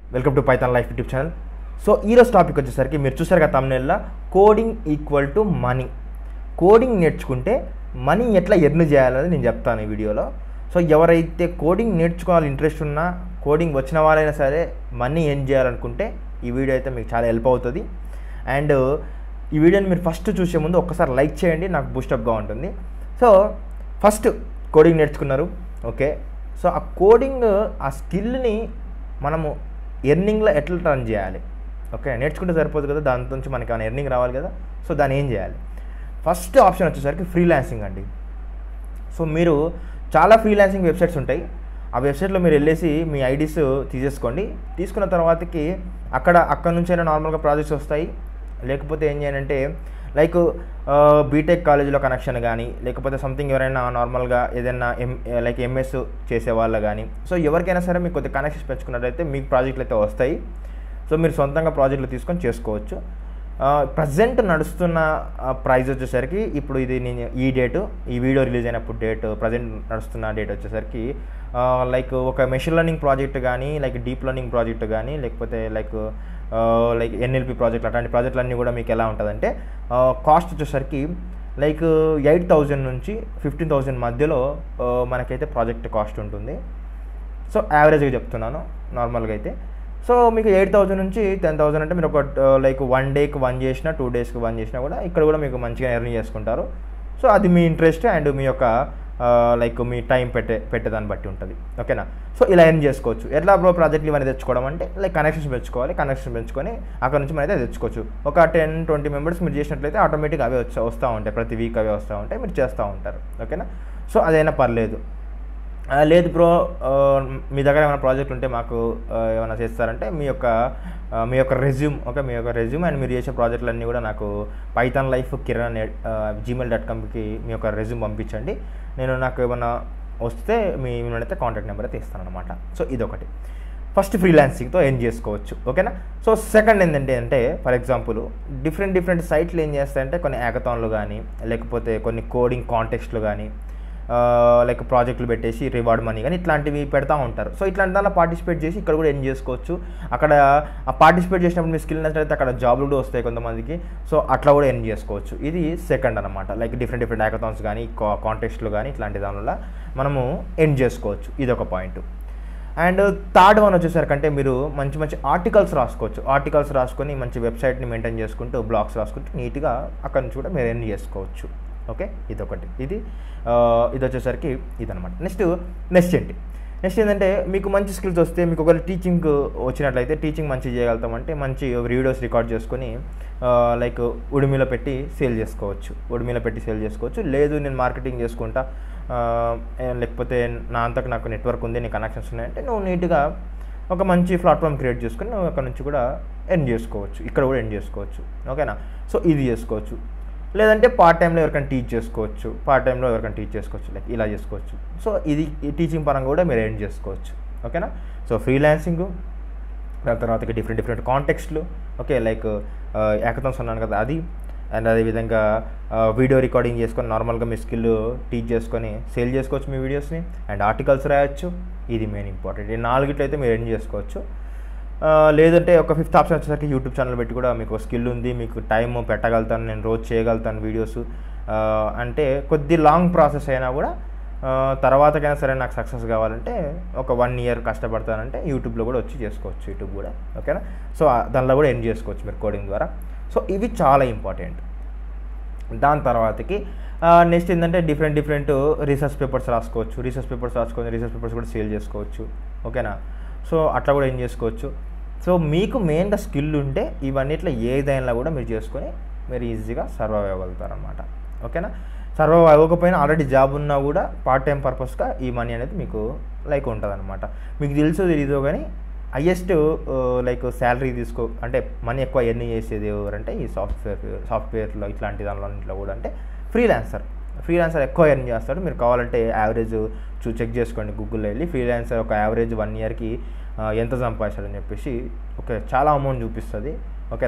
welcome to Python life YouTube channel so ఈరోజు topic వచ్చేసరికి మీరు చూసారు కదా తమిళ coding equal to money coding నేర్చుకుంటే మనీ ఎట్లా ఎర్న్ చేయాలనేది నేను చెప్తాను ఈ వీడియోలో సో ఎవరైతే కోడింగ్ నేర్చుకోవాలి ఇంట్రెస్ట్ ఉన్నా కోడింగ్ వచ్చిన వాళ్ళైనా సరే మనీ ఎర్న్ చేయాలనుకుంటే ఈ వీడియో అయితే మీకు చాలా హెల్ప్ అవుతుంది అండ్ ఈ వీడియోని మీరు ఫస్ట్ చూసే ముందు ఒక్కసారి లైక్ చేయండి నాకు బూస్టప్గా ఉంటుంది సో ఫస్ట్ కోడింగ్ నేర్చుకున్నారు ఓకే సో ఆ కోడింగ్ ఆ స్కిల్ని మనము ఎర్నింగ్లో ఎట్లా టర్న్ చేయాలి ఓకే నేర్చుకుంటే సరిపోదు కదా దాని నుంచి మనకి ఏమైనా ఎర్నింగ్ రావాలి కదా సో దాన్ని ఏం చేయాలి ఫస్ట్ ఆప్షన్ వచ్చేసరికి ఫ్రీలాన్సింగ్ అండి సో మీరు చాలా ఫ్రీలాన్సింగ్ వెబ్సైట్స్ ఉంటాయి ఆ వెబ్సైట్లో మీరు వెళ్ళేసి మీ ఐడీస్ తీసేసుకోండి తీసుకున్న తర్వాతకి అక్కడ అక్కడ నుంచైనా నార్మల్గా ప్రాజెక్ట్స్ వస్తాయి లేకపోతే ఏం చేయాలంటే లైక్ బీటెక్ కాలేజీలో కనెక్షన్ కానీ లేకపోతే సంథింగ్ ఎవరైనా నార్మల్గా ఏదైనా ఎం లైక్ ఎంఎస్ చేసే వాళ్ళు కానీ సో ఎవరికైనా సరే మీకు కొద్దిగా కనెక్షన్స్ పెంచుకున్నట్లయితే మీకు ప్రాజెక్టులు అయితే వస్తాయి సో మీరు సొంతంగా ప్రాజెక్టులు తీసుకొని చేసుకోవచ్చు ప్రజెంట్ నడుస్తున్న ప్రైస్ వచ్చేసరికి ఇప్పుడు ఇది నేను ఈ డేటు ఈ వీడియో రిలీజ్ అయినప్పుడు డేట్ ప్రజెంట్ నడుస్తున్న డేట్ వచ్చేసరికి లైక్ ఒక మెషిన్ లెర్నింగ్ ప్రాజెక్ట్ కానీ లైక్ డీప్ లెర్నింగ్ ప్రాజెక్ట్ కానీ లేకపోతే లైక్ లైక్ ఎన్ఎల్పి ప్రాజెక్ట్ అట్లాంటి ప్రాజెక్టులన్నీ కూడా మీకు ఎలా ఉంటుందంటే కాస్ట్ వచ్చేసరికి లైక్ ఎయిట్ థౌజండ్ నుంచి ఫిఫ్టీన్ థౌజండ్ మధ్యలో మనకైతే ప్రాజెక్ట్ కాస్ట్ ఉంటుంది సో యావరేజ్గా చెప్తున్నాను నార్మల్గా అయితే సో మీకు ఎయిట్ థౌసండ్ నుంచి టెన్ థౌసండ్ అంటే మీరు ఒక లైక్ వన్ డేకి వన్ చేసినా టూ డేస్కి వన్ చేసినా కూడా ఇక్కడ కూడా మీకు మంచిగా ఎర్న్ చేసుకుంటారు సో అది మీ ఇంట్రెస్ట్ అండ్ మీ యొక్క లైక్ మీ టైం పెట్టే పెట్టేదాన్ని బట్టి ఉంటుంది ఓకేనా సో ఇలా ఎర్న్ చేసుకోవచ్చు ఎట్లా బ్రో ప్రాజెక్ట్లు ఇవన్నీ తెచ్చుకోవడం అంటే లైక్ కనెక్షన్స్ పెంచుకోవాలి కనెక్షన్స్ పెంచుకొని అక్కడ నుంచి మనం అయితే తెచ్చుకోవచ్చు ఒక టెన్ ట్వంటీ మెంబర్స్ మీరు చేసినట్లయితే ఆటోమేటిక్గా అవే వచ్చి వస్తూ ఉంటాయి ప్రతి వీక్ అవే వస్తూ ఉంటాయి మీరు చేస్తూ ఉంటారు ఓకేనా సో అదైనా పర్లేదు లేదు బ్రో మీ దగ్గర ఏమైనా ప్రాజెక్ట్ ఉంటే మాకు ఏమైనా చేస్తారంటే మీ యొక్క మీ యొక్క రెజ్యూమ్ ఓకే మీ యొక్క రెజ్యూమ్ అండ్ మీరు చేసే ప్రాజెక్టులన్నీ కూడా నాకు Python life Kiran Gmail dot కామ్కి మీ యొక్క రెజ్యూమ్ పంపించండి నేను నాకు ఏమైనా వస్తే మీ అయితే కాంటాక్ట్ నెంబర్ అయితే ఇస్తాను అనమాట సో ఇదొకటి ఫస్ట్ ఫ్రీలాన్సింగ్తో ఏం చేసుకోవచ్చు ఓకేనా సో సెకండ్ ఏంటంటే అంటే ఫర్ ఎగ్జాంపుల్ డిఫరెంట్ డిఫరెంట్ సైట్లు ఏం చేస్తాయంటే కొన్ని యాకథాన్లు కానీ లేకపోతే కొన్ని కోడింగ్ కాంటెక్స్ట్లు కానీ లైక్ ప్రాజెక్టులు పెట్టేసి రివార్డ్ మనీ కానీ ఇట్లాంటివి పెడతా ఉంటారు సో ఇట్లాంటి దానిలో పార్టిసిపేట్ చేసి ఇక్కడ కూడా ఎన్ చేసుకోవచ్చు అక్కడ ఆ పార్టిసిపేట్ చేసినప్పుడు మీ స్కిల్ నచ్చినట్లయితే అక్కడ జాబ్లు కూడా వస్తాయి కొంతమందికి సో అట్లా కూడా ఎన్ చేసుకోవచ్చు ఇది సెకండ్ అనమాట లైక్ డిఫరెంట్ డిఫరెంట్ హ్యాకథాన్స్ కానీ కాంటెస్ట్లు కానీ ఇట్లాంటి దానివల్ల మనము ఎన్ చేసుకోవచ్చు ఇది ఒక పాయింట్ అండ్ థర్డ్ వన్ వచ్చేసరికంటే మీరు మంచి మంచి ఆర్టికల్స్ రాసుకోవచ్చు ఆర్టికల్స్ రాసుకొని మంచి వెబ్సైట్ని మెయింటైన్ చేసుకుంటూ బ్లాగ్స్ రాసుకుంటూ నీట్గా అక్కడ నుంచి కూడా మీరు ఎన్ చేసుకోవచ్చు ఓకే ఇదొకటి ఇది ఇది వచ్చేసరికి ఇదనమాట నెక్స్ట్ నెక్స్ట్ ఏంటి నెక్స్ట్ ఏంటంటే మీకు మంచి స్కిల్స్ వస్తే మీకు ఒకవేళ టీచింగ్ వచ్చినట్లయితే టీచింగ్ మంచి చేయగలుగుతామంటే మంచి వీడియోస్ రికార్డ్ చేసుకొని లైక్ ఉడిమిలో పెట్టి సేల్ చేసుకోవచ్చు ఉడిమిలో పెట్టి సేల్ చేసుకోవచ్చు లేదు నేను మార్కెటింగ్ చేసుకుంటా లేకపోతే నా అంతకు నాకు నెట్వర్క్ ఉంది నీ కనెక్షన్స్ ఉన్నాయంటే నువ్వు నీట్గా ఒక మంచి ప్లాట్ఫామ్ క్రియేట్ చేసుకొని నువ్వు అక్కడ నుంచి కూడా ఎండ్ చేసుకోవచ్చు ఇక్కడ కూడా ఎండ్ చేసుకోవచ్చు ఓకేనా సో ఇది చేసుకోవచ్చు లేదంటే పార్ట్ టైంలో ఎవరికైనా టీచ్ చేసుకోవచ్చు పార్ట్ టైంలో ఎవరికైనా టీచ్ చేసుకోవచ్చు లైక్ ఇలా చేసుకోవచ్చు సో ఇది టీచింగ్ పరంగా కూడా మీరు ఎండ్ చేసుకోవచ్చు ఓకేనా సో ఫ్రీలాన్సింగ్ దాని తర్వాత డిఫరెంట్ డిఫరెంట్ కాంటెక్స్ట్లు ఓకే లైక్ యాకథాన్స్ ఉన్నాను కదా అది అండ్ అదేవిధంగా వీడియో రికార్డింగ్ చేసుకొని నార్మల్గా మీ స్కిల్ టీచ్ చేసుకొని సేల్ చేసుకోవచ్చు మీ వీడియోస్ని అండ్ ఆర్టికల్స్ రాయొచ్చు ఇది మెయిన్ ఇంపార్టెంట్ ఈ నాలుగిట్లో అయితే మీరు ఎండ్ చేసుకోవచ్చు లేదంటే ఒక ఫిఫ్త్ ఆప్షన్ వచ్చేసరికి యూట్యూబ్ ఛానల్ పెట్టి కూడా మీకు స్కిల్ ఉంది మీకు టైం పెట్టగలుగుతాను నేను రోజు చేయగలుగుతాను వీడియోస్ అంటే కొద్ది లాంగ్ ప్రాసెస్ అయినా కూడా తర్వాతకైనా సరే నాకు సక్సెస్ కావాలంటే ఒక వన్ ఇయర్ కష్టపడతానంటే యూట్యూబ్లో కూడా వచ్చి చేసుకోవచ్చు యూట్యూబ్ కూడా ఓకేనా సో దానిలో కూడా ఎండ్ చేసుకోవచ్చు మీరు కోడింగ్ ద్వారా సో ఇవి చాలా ఇంపార్టెంట్ దాని తర్వాతకి నెక్స్ట్ ఏంటంటే డిఫరెంట్ డిఫరెంట్ రీసెర్చ్ పేపర్స్ రాసుకోవచ్చు రీసెర్చ్ పేపర్స్ రాసుకొని రీసెర్చ్ పేపర్స్ కూడా సేల్ చేసుకోవచ్చు ఓకేనా సో అట్లా కూడా ఏం చేసుకోవచ్చు సో మీకు మెయిన్గా స్కిల్ ఉంటే ఇవన్నిట్లో ఏదైనా కూడా మీరు చేసుకొని మీరు ఈజీగా సర్వైవ్ అవ్వగలుగుతారనమాట ఓకేనా సర్వైవ్ అవ్వకపోయినా ఆల్రెడీ జాబ్ ఉన్నా కూడా పార్ట్ టైం పర్పస్గా ఈ మనీ అనేది మీకు లైక్ ఉంటుంది అనమాట మీకు తెలుసో తెలీదో కానీ హయ్యెస్ట్ లైక్ శాలరీ తీసుకో అంటే మనీ ఎక్కువ ఎర్న్ చేసేది ఎవరంటే ఈ సాఫ్ట్వేర్ సాఫ్ట్వేర్లో ఇట్లాంటి దానిలో కూడా అంటే ఫ్రీలాన్సర్ ఫ్రీలాన్సర్ ఎక్కువ ఎర్న్ చేస్తాడు మీరు కావాలంటే యావరేజ్ చూ చెక్ చేసుకోండి గూగుల్లో వెళ్ళి ఫ్రీలాన్సర్ ఒక యావరేజ్ వన్ ఇయర్కి ఎంత సంపాదిస్తాడని చెప్పేసి ఓకే చాలా అమౌంట్ చూపిస్తుంది ఓకేనా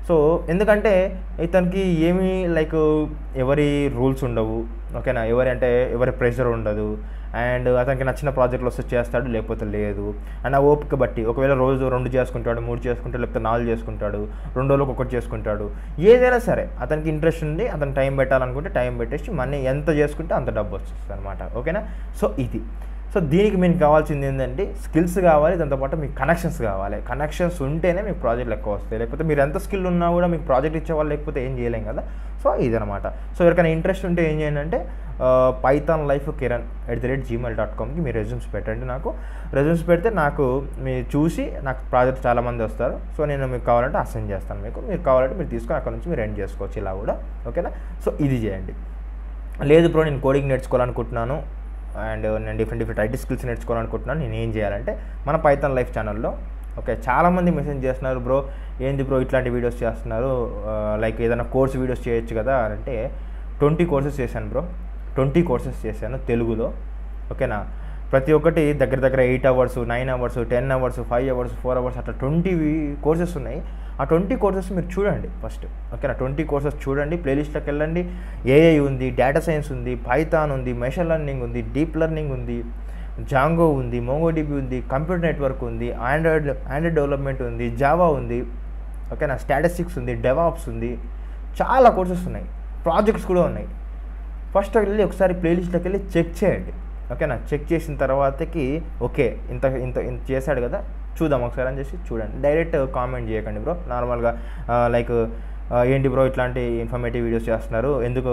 సో ఎందుకంటే ఇతనికి ఏమీ లైక్ ఎవరి రూల్స్ ఉండవు ఓకేనా ఎవరి అంటే ఎవరి ప్రెషర్ ఉండదు అండ్ అతనికి నచ్చిన ప్రాజెక్టులు వస్తే చేస్తాడు లేకపోతే లేదు అండ్ ఆ ఓపిక బట్టి ఒకవేళ రోజు రెండు చేసుకుంటాడు మూడు చేసుకుంటాడు లేకపోతే నాలుగు చేసుకుంటాడు రెండు రోజులకు ఒకటి చేసుకుంటాడు ఏదైనా సరే అతనికి ఇంట్రెస్ట్ ఉంది అతను టైం పెట్టాలనుకుంటే టైం పెట్టేసి మనీ ఎంత చేసుకుంటే అంత డబ్బు వస్తుంది అనమాట ఓకేనా సో ఇది సో దీనికి మీకు కావాల్సింది ఏంటంటే స్కిల్స్ కావాలి దాంతోపాటు మీకు కనెక్షన్స్ కావాలి కనెక్షన్స్ ఉంటేనే మీకు ప్రాజెక్టులు ఎక్కువ వస్తాయి లేకపోతే మీరు ఎంత స్కిల్ ఉన్నా కూడా మీకు ప్రాజెక్ట్ ఇచ్చేవాళ్ళు లేకపోతే ఏం చేయలేం కదా సో ఇదనమాట సో ఎవరికైనా ఇంట్రెస్ట్ ఉంటే ఏం చేయండి అంటే Python life Kiran at the rate Gmail dot కామ్కి మీరు రెజ్యూమ్స్ పెట్టండి నాకు రెజ్యూమ్స్ పెడితే నాకు మీరు చూసి నాకు ప్రాజెక్ట్ చాలామంది వస్తారు సో నేను మీకు కావాలంటే అసైన్ చేస్తాను మీకు మీరు కావాలంటే మీరు తీసుకొని అక్కడ నుంచి మీరు ఎండ్ చేసుకోవచ్చు ఇలా కూడా ఓకేనా సో ఇది చేయండి లేదు బ్రో నేను కోడింగ్ నేర్చుకోవాలనుకుంటున్నాను అండ్ నేను డిఫరెంట్ డిఫరెంట్ ఐటీ స్కిల్స్ నేర్చుకోవాలనుకుంటున్నాను నేను ఏం చేయాలంటే మన పైథాన్ లైఫ్ ఛానల్లో ఓకే చాలామంది మెసేజ్ చేస్తున్నారు బ్రో ఏంది బ్రో ఇట్లాంటి వీడియోస్ చేస్తున్నారు లైక్ ఏదైనా కోర్స్ వీడియోస్ చేయొచ్చు కదా అని అంటే ట్వంటీ కోర్సెస్ చేశాను బ్రో ట్వంటీ కోర్సెస్ చేశాను తెలుగులో ఓకేనా ప్రతి ఒక్కటి దగ్గర దగ్గర eight hours nine hours ten hours five hours four hours అట్లా ట్వంటీ కోర్సెస్ ఉన్నాయి ఆ ట్వంటీ కోర్సెస్ మీరు చూడండి ఫస్ట్ ఓకేనా ట్వంటీ కోర్సెస్ చూడండి ప్లేలిస్ట్లోకి వెళ్ళండి ఏఐ ఉంది డేటా సైన్స్ ఉంది పైథాన్ ఉంది మెషిన్ లెర్నింగ్ ఉంది డీప్ లెర్నింగ్ ఉంది జాంగో ఉంది మోంగోడిబి ఉంది కంప్యూటర్ నెట్వర్క్ ఉంది ఆండ్రాయిడ్ ఆండ్రాయిడ్ డెవలప్మెంట్ ఉంది జావా ఉంది ఓకేనా స్టాటిస్టిక్స్ ఉంది డెవాప్స్ ఉంది చాలా కోర్సెస్ ఉన్నాయి ప్రాజెక్ట్స్ కూడా ఉన్నాయి ఫస్ట్ వెళ్ళి ఒకసారి ప్లేలిస్ట్లోకి వెళ్ళి చెక్ చేయండి ఓకేనా చెక్ చేసిన తర్వాతకి ఓకే ఇంత ఇంత ఇంత చేశాడు కదా చూద్దాం ఒకసారి అని చేసి చూడండి డైరెక్ట్ కామెంట్ చేయకండి బ్రో నార్మల్గా లైక్ ఏంటి బ్రో ఇట్లాంటి ఇన్ఫర్మేటివ్ వీడియోస్ చేస్తున్నారు ఎందుకు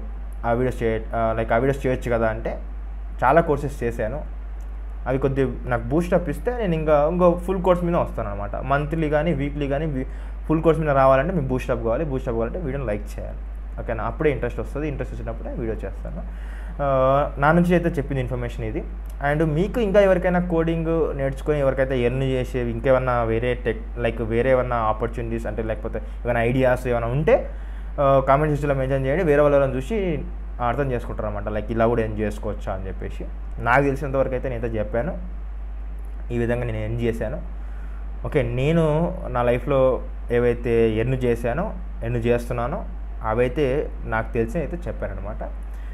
ఆ వీడియోస్ చేయ లైక్ ఆ వీడియోస్ చేయొచ్చు కదా అంటే చాలా కోర్సెస్ చేశాను అవి కొద్ది నాకు బూస్టప్ ఇస్తే నేను ఇంకా ఇంకో ఫుల్ కోర్స్ మీద వస్తాను అనమాట మంత్లీ కానీ వీక్లీ కానీ ఫుల్ కోర్స్ మీద రావాలంటే మీకు బూస్టప్ కావాలి బూస్టప్ కావాలంటే వీడియోని లైక్ చేయాలి ఓకేనా అప్పుడే ఇంట్రెస్ట్ వస్తుంది ఇంట్రెస్ట్ వచ్చినప్పుడే వీడియో చేస్తాను నా నుంచి అయితే చెప్పింది ఇన్ఫర్మేషన్ ఇది అండ్ మీకు ఇంకా ఎవరికైనా కోడింగ్ నేర్చుకొని ఎవరికైతే ఎర్న్ చేసే ఇంకేమన్నా వేరే టెక్ లైక్ వేరే ఏమన్నా ఆపర్చునిటీస్ అంటే లేకపోతే ఏమైనా ఐడియాస్ ఏమైనా ఉంటే కామెంట్ సెక్షన్లో మెన్షన్ చేయండి వేరే వాళ్ళని చూసి అర్థం చేసుకుంటారు అనమాట లైక్ ఇలా కూడా ఏం చేసుకోవచ్చా అని చెప్పేసి నాకు తెలిసినంత వరకు అయితే నేనైతే చెప్పాను ఈ విధంగా నేను ఎర్న్ చేశాను ఓకే నేను నా లైఫ్లో ఏవైతే ఎర్న్ చేశానో ఎర్న్ చేస్తున్నానో అవైతే నాకు తెలిసి అయితే చెప్పాను అనమాట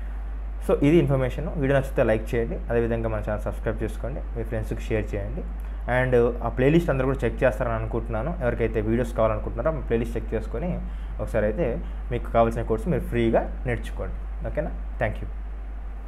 సో ఇది ఇన్ఫర్మేషన్ వీడియో నచ్చితే లైక్ చేయండి అదేవిధంగా మన ఛానల్ సబ్స్క్రైబ్ చేసుకోండి మీ ఫ్రెండ్స్కి షేర్ చేయండి అండ్ ఆ ప్లేలిస్ట్ అందరూ కూడా చెక్ చేస్తారని అనుకుంటున్నాను ఎవరికైతే వీడియోస్ కావాలనుకుంటున్నారో ఆ ప్లేలిస్ట్ చెక్ చేసుకొని ఒకసారి అయితే మీకు కావాల్సిన కోర్సు మీరు ఫ్రీగా నేర్చుకోండి ఓకేనా థ్యాంక్ యూ